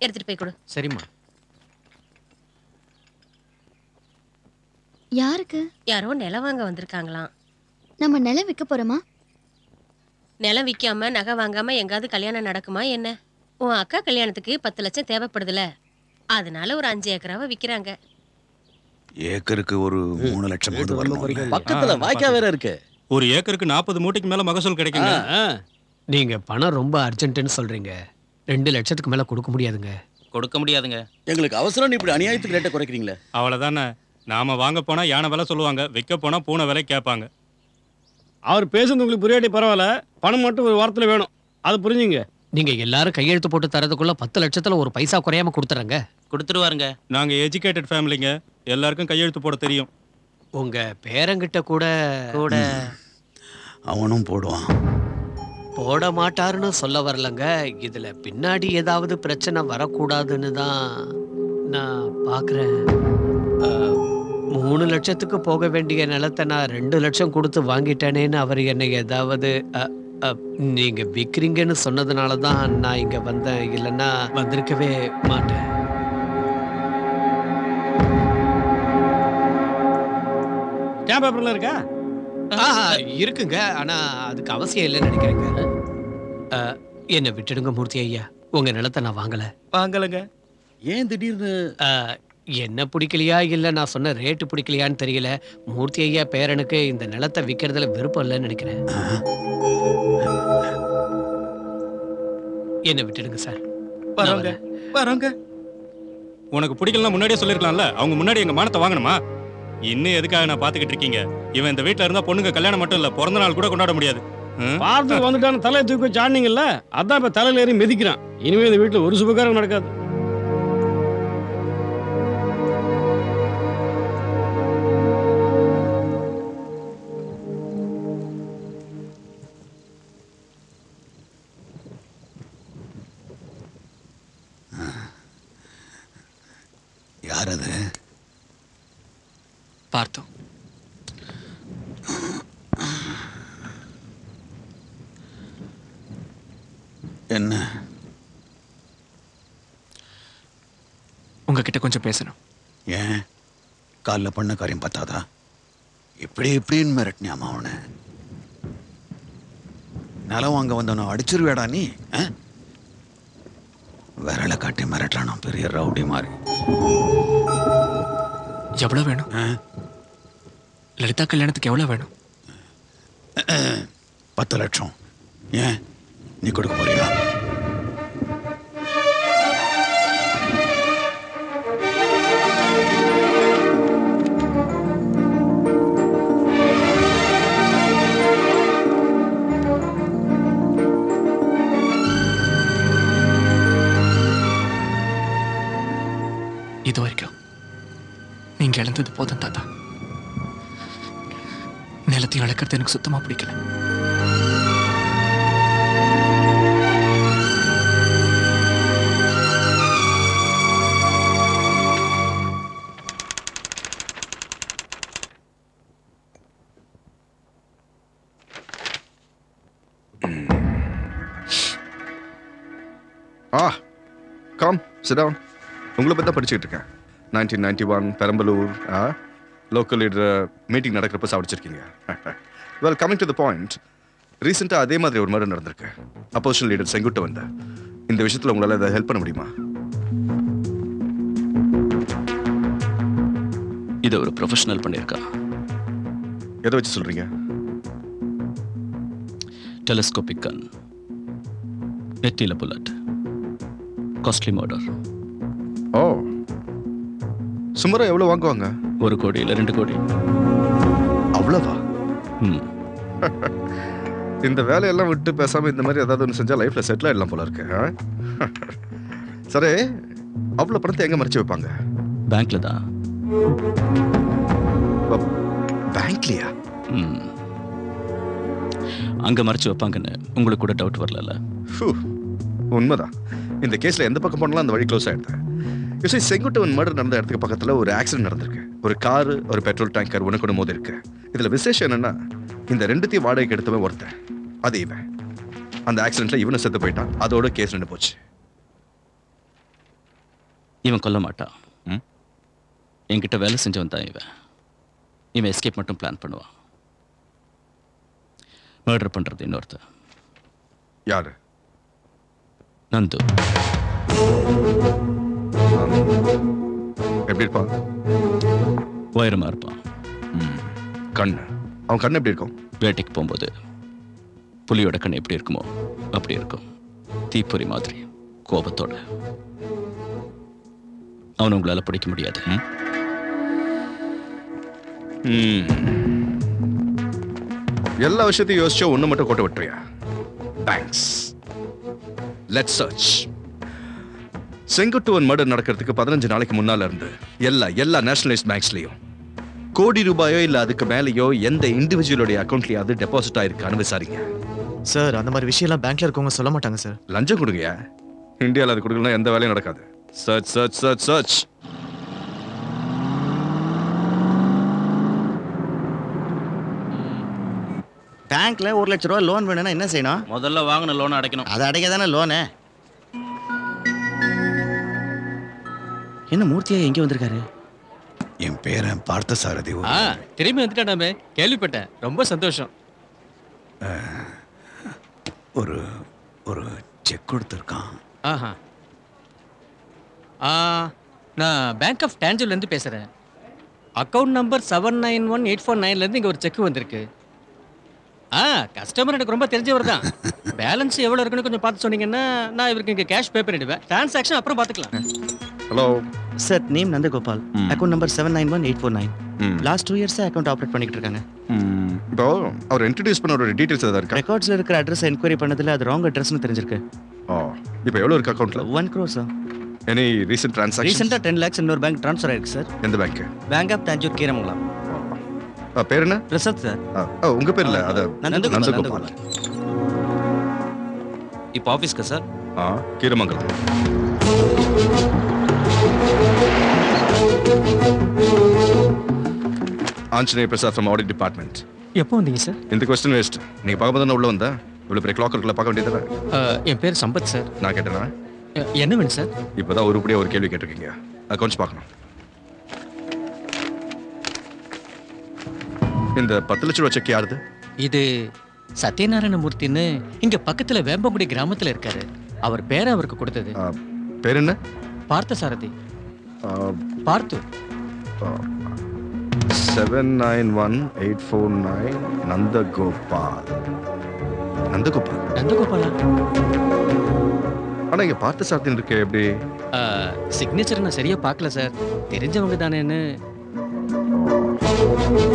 எடுத்துட்டு போய் கொடு சரிம்மா யாருக்கு யாரோ நிலம் வாங்க வந்திருக்காங்களாம் நம்ம நிலம் விற்க போறோமா நிலம் விற்காம நகை வாங்காம எங்காவது கல்யாணம் நடக்குமா என்ன உன் அக்கா கல்யாணத்துக்கு பத்து லட்சம் தேவைப்படுதுல அதனால ஒரு அஞ்சு ஏக்கராவை விக்கிறாங்க ஏக்கருக்கு ஒரு மூணு லட்சம் போது வரணும் பக்கத்துல வாய்க்கா வேற இருக்கு ஒரு ஏக்கருக்கு நாற்பது மூட்டைக்கு மேல மகசூல் கிடைக்குங்க நீங்க பணம் ரொம்ப அர்ஜென்ட்னு சொல்றீங்க ரெண்டு லட்சத்துக்கு மேல கொடுக்க முடியாதுங்க கொடுக்க முடியாதுங்க எங்களுக்கு அவசரம் இப்படி அநியாயத்துக்கு ரேட்டை குறைக்கிறீங்களே அவ்வளவுதானே நாம வாங்க போனா யானை விலை சொல்லுவாங்க விற்க போனா பூனை விலை கேட்பாங்க அவர் பேசுறது உங்களுக்கு புரியாட்டி பரவாயில்ல பணம் மட்டும் ஒரு வாரத்துல வேணும் அது புரிஞ்சுங்க நீங்க எல்லாரும் கையெழுத்து போட்டு தரதுக்குள்ள பத்து லட்சத்துல ஒரு பைசா குறையாம கொடுத்துறங்க கொடுத்துருவாருங்க நாங்க எஜுகேட்டட் ஃபேமிலிங்க எல்லாருக்கும் கையெழுத்து போட தெரியும் உங்க பேரங்கிட்ட கூட கூட அவனும் போடுவான் போட மாட்டாருன்னு சொல்ல வரலங்க இதுல பின்னாடி ஏதாவது பிரச்சனை வரக்கூடாதுன்னு தான் நான் பாக்குறேன் அஹ், மூணு லட்சத்துக்கு போக வேண்டிய நிலத்தை நான் ரெண்டு லட்சம் கொடுத்து வாங்கிட்டேனேன்னு அவர் என்னை ஏதாவது அஹ், அஹ், நீங்க விற்கிறீங்கன்னு சொன்னதுனால தான் நான் இங்க வந்தேன் இல்லைன்னா வந்திருக்கவே மாட்டேன் ஸ்டாம்ப் பேப்பர்ல இருக்கா ஆ, இருக்குங்க ஆனா அதுக்கு அவசியம் இல்லைன்னு நினைக்கிறேங்க அஹ், என்னை விட்டுடுங்க மூர்த்தி ஐயா உங்க நிலத்தை நான் வாங்கல வாங்கலங்க ஏன் திடீர்னு அஹ், என்ன பிடிக்கலையா இல்ல நான் சொன்ன ரேட்டு பிடிக்கலையான்னு தெரியல மூர்த்தி ஐயா பேரனுக்கு இந்த நிலத்தை விற்கிறதுல விருப்பம் இல்லைன்னு நினைக்கிறேன் என்னை விட்டுடுங்க சார் நான் வரோங்க வரேன். வரோங்க உனக்கு பிடிக்கலன்னா முன்னாடியே சொல்லிருக்கலாம்ல அவங்க முன்னாடி எங்க மானத்தை வாங்கணுமா இன்னும் எதுக்காக நான் பாத்துக்கிட்டு இருக்கீங்க இவன் இந்த வீட்ல இருந்தா பொண்ணுங்க கல்யாணம் மட்டும் இல்ல பிறந்த நாள் கூட கொண்டாட முடியாது ம்? பார்த்து வந்துட்டான்னு தலையை தூக்கி வச்சு ஆடினீங்கல்ல அதான் இப்ப தலையில ஏறி மிதிக்கிறான் இனிமே இந்த வீட்டுல ஒரு சுபகாரம் நடக்காது யார் அது பார்த்தோம் என்ன உங்ககிட்ட கொஞ்சம் பேசணும் ஏன் காலைல பண்ண காரியம் பார்த்தாதா இப்படி இப்படின்னு மிரட்டினியாமா அவனை நிலம் வாங்க வந்தவனை அடிச்சிருவேடா நீ ஆ? விரலை காட்டி மிரட்டுறானா பெரிய ரவுடி மாதிரி எவ்வளோ வேணும் ஆ? லலிதா கல்யாணத்துக்கு எவ்வளோ வேணும் பத்து லட்சம் ஏன் நீ கொடுக்க போறியா இது வரைக்கும் நீங்க இழந்தது போதும் தாத்தா நிலத்தையும் இழக்கிறது எனக்கு சுத்தமா பிடிக்கல ஆ கம் சிடவுன் உங்களை பற்றி தான் படிச்சுக்கிட்டு இருக்கேன் நைன்டீன் நைன்டி ஒன் பெரம்பலூர் ஆ லோக்கல் லீடர் மீட்டிங் நடக்கிறப்ப சாப்பிச்சிருக்கீங்க well coming to the point ரீசெண்டாக அதே மாதிரி ஒரு மர்டர் நடந்திருக்கு அப்போசிஷன் லீடர் செங்குட்டு வந்த இந்த விஷயத்தில் உங்களால் ஏதாவது ஹெல்ப் பண்ண முடியுமா இதை ஒரு ப்ரொஃபஷனல் பண்ணியிருக்கா எதை வச்சு சொல்கிறீங்க டெலிஸ்கோபிக் கன் நெத்தியில் புல்லட் காஸ்ட்லி மர்டர் ஓ சுமாராக எவ்வளோ வாங்குவாங்க ஒரு கோடி இல்லை ரெண்டு கோடி அவ்வளோவா ம் இந்த வேலையெல்லாம் விட்டு பேசாமல் இந்த மாதிரி ஏதாவது ஒன்று செஞ்சால் லைஃப்பில் செட்டில் ஆகிடலாம் போல இருக்கு ஆ? சரி அவ்வளோ பணத்தை எங்கே மறைச்சு வைப்பாங்க பேங்க்ல தான் பேங்க்லையா ம் அங்கே மறைச்சு வைப்பாங்கன்னு உங்களுக்கு கூட டவுட் வரல ஹூ, உண்மைதான் இந்த கேஸ்ல எந்த பக்கம் போனாலும் அந்த வழி க்ளோஸ் ஆயிடுது யூசி செங்குட்டவன் மர்டர் நடந்த இடத்துக்கு பக்கத்துல ஒரு ஆக்சிடென்ட் நடந்திருக்கு ஒரு காரு ஒரு பெட்ரோல் டேங்கர் உனக்கு மோதி இருக்கு இதுல விசேஷம் என்னன்னா இந்த ரெண்டுத்தையும் வாடகைக்கு எடுத்தவன் ஒருத்தன் அது இவன் அந்த ஆக்சிடென்ட்ல இவனை செத்து போயிட்டான் அதோட கேஸ் நின்று போச்சு இவன் கொல்ல மாட்டான் ம்? என்கிட்ட வேலை செஞ்சவன் தான் இவன் இவன் எஸ்கேப் மட்டும் பிளான் பண்ணுவான் மர்டர் பண்றது இன்னொருத்தன் யாரு நந்து எப்படி இருப்பான் உயரமா இருப்பான் ம். கண் அவன் கண் எப்படி இருக்கும் வேட்டைக்கு போகும்போது புலியோட கண் எப்படி இருக்குமோ அப்படி இருக்கும் தீப்பொறி மாதிரி கோபத்தோட அவனை உங்களால பிடிக்க முடியாது ம்? ம். எல்லா விஷயத்தையும் யோசிச்சா ஒண்ணு மட்டும் கோட்டை விட்டுறியா thanks let search Senguttuvan murder நடக்கிறதுக்கு பதினஞ்சு நாளைக்கு முன்னால இருந்து எல்லா எல்லா நேஷனலைஸ்ட் பேங்க்ஸ்லயும் கோடி ரூபாயோ இல்ல அதுக்கு மேலேயோ எந்த இண்டிவிஜுவலுடைய அக்கௌண்ட்லயாவது டெபாசிட் ஆயிருக்கான்னு விசாரிங்க சார் அந்த மாதிரி விஷயம்லாம் பேங்க்ல இருக்கவங்க சொல்ல மாட்டாங்க சார் லஞ்சம் கொடுங்கயா இந்தியாவில் அது கொடுக்கலாம் எந்த வேலையும் நடக்காது சர்ச் சர்ச் சர்ச் சர்ச் பேங்க்ல ஒரு லட்ச ரூபா லோன் வேணும்னா என்ன செய்யணும் முதல்ல வாங்கின லோன் அடைக்கணும் அதை அடைக்க தானே லோனு என்ன மூர்த்தியா எங்க வந்திருக்காரு என் பேரன் பார்த்தசாரதி ஒரு- ஆ திரும்பி வந்துட்டாடாமே கேள்விப்பட்டேன் ரொம்ப சந்தோஷம் ஒரு ஒரு செக் கொடுத்துருக்கான் ஆஹா ஆ நான் பேங்க் ஆஃப் டேஞ்சல்லேருந்து பேசுகிறேன் account number seven nine one eight four நைன்லேருந்து இங்கே ஒரு செக் வந்திருக்கு ஆ கஸ்டமர் எனக்கு ரொம்ப தெரிஞ்சவர் தான் பேலன்ஸ் எவ்வளோ இருக்குன்னு கொஞ்சம் பார்த்து சொன்னீங்கன்னா நான் இவருக்கு இங்கே கேஷ் பே பண்ணிடுவேன் டிரான்சாக்ஷன் அப்புறம் பார்த்துக்கலாம் ஹலோ சார் நேம் நந்தகோபால் ம். Account number seven nine one eight four nine ம். லாஸ்ட் டூ இயர்ஸாக அக்கௌண்ட் ஆப்ரேட் பண்ணிட்டு இருக்காங்க ம், இப்போ அவர் இன்ட்ரடியூஸ் பண்ண ஒரு டீடைல்ஸ் ஏதாவது இருக்கா ரெக்கார்ட்ஸ்ல இருக்கிற அட்ரஸ் என்கொயரி பண்ணதுல அது ராங் அட்ரஸ்னு தெரிஞ்சிருக்கு ஓ இப்போ எவ்வளோ இருக்கு அக்கௌண்ட்ல one crore sir any recent transaction ரீசெண்டாக டென் லேக்ஸ் இன்னொரு பேங்க் ட்ரான்ஸ்ஃபர் ஆயிருக்கு சார் எந்த bank bank of Thanjur Keeramangalam பேர் என்ன பிரசாத் சார் ஆ, ஓ, உங்க பேர் இல்ல அது நந்தகோபால், நந்தகோபால் இப்போ ஆஃபீஸ்க்கு சார் ஆ Keeramangalam Anjaneya Prasad from audit department எப்போ வந்தீங்க சார் இந்த கொஸ்டின் வேஸ்ட் நீங்க பார்க்க தானே உள்ள வந்தா இவ்வளவு பெரிய கிளாக் இருக்குல்ல பார்க்க வேண்டியதில்ல என் பேர் சம்பத் சார் நான் கேட்டேனா என்ன வேணும் சார் இப்போதான் உருப்படியா ஒரு கேள்வி கேட்டிருக்கீங்க அக்கௌண்ட்ஸ் பார்க்கணும் இந்த பத்து லட்ச ரூபா செக் யாருது இது சத்யநாராயண மூர்த்தின்னு இங்க பக்கத்துல வேம்பங்குடி கிராமத்துல இருக்காரு அவர் பேரை அவருக்கு கொடுத்தது ஆ, பேர் என்ன பார்த்தசாரதி ஆ, பார்த்து seven nine one eight four nine Nandagopal Nandagopal நந்தகோபாலா ஆனா இங்க பார்த்த சாத்தின் இருக்கு எப்படி சிக்னேச்சர் நான் சரியா பார்க்கல சார் தெரிஞ்சவங்க தானேன்னு